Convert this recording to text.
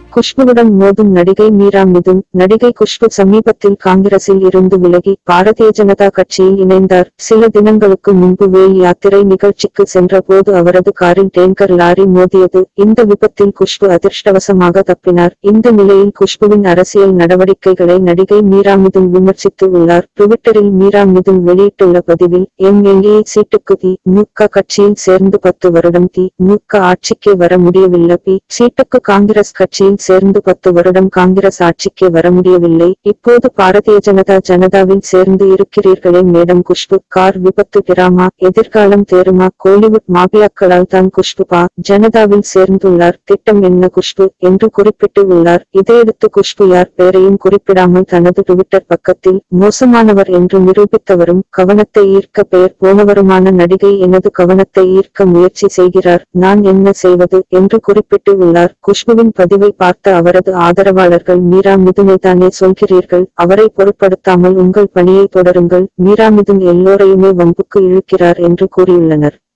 குஷ்புவுடன் மோதும் நடிகை மீரா மிதுன் நடிகை குஷ்பு சமீபத்தில் காங்கிரஸில் இருந்து விலகி பாரதிய ஜனதா கட்சியில் இணைந்தார் சில தினங்களுக்கு முன்பு வேல் யாத்திரை நிகழ்ச்சிக்கு சென்றபோது அவரது காரில் டேங்கர் லாரி மோதியது இந்த விபத்தில் குஷ்பு அதிர்ஷ்டவசமாக தப்பினார் இந்த நிலையில் குஷ்புவின் அரசியல் நடவடிக்கைகளை நடிகை மீரா மிதுன் விமர்சித்து உள்ளார் ட்விட்டரில் மீரா மிதுன் வெளியிட்டுள்ள பதிவில் எம்எல்ஏ சீட்டுக்கு தி முக கட்சியில் சேர்ந்து பத்து வருடம் தி முக ஆட்சிக்கே வர முடியவில்லை பி சீட்டுக்கு காங்கிரஸ் கட்சியில் சேர்ந்து பத்து வருடம் காங்கிரஸ் ஆட்சிக்கே வர முடியவில்லை இப்போது பாரதிய ஜனதா ஜனதாவில் சேர்ந்து இருக்கிறீர்களே மேடம் குஷ்பு கார் விபத்து டிராமா எதிர்காலம் தேருமா கோலிவுட் மாபியாக்களால் தான் குஷ்பு பா ஜனதாவில் சேர்ந்துள்ளார் திட்டம் என்ன குஷ்பு என்று குறிப்பிட்டு உள்ளார் இதையடுத்து குஷ்பு யார் பெயரையும் குறிப்பிடாமல் தனது ட்விட்டர் பக்கத்தில் மோசமானவர் என்று நிரூபித்தவரும் கவனத்தை ஈர்க்க பெயர் போனவருமான நடிகை எனது கவனத்தை ஈர்க்க முயற்சி செய்கிறார் நான் என்ன செய்வது என்று குறிப்பிட்டு உள்ளார் குஷ்புவின் பதிவை பார்த்த அவரது ஆதரவாளர்கள் மீரா மிதுனை தானே சொல்கிறீர்கள் அவரை பொருட்படுத்தாமல் உங்கள் பணியை தொடருங்கள் மீரா மிதுன் எல்லோரையுமே வம்புக்கு இழுக்கிறார் என்று கூறியுள்ளனர்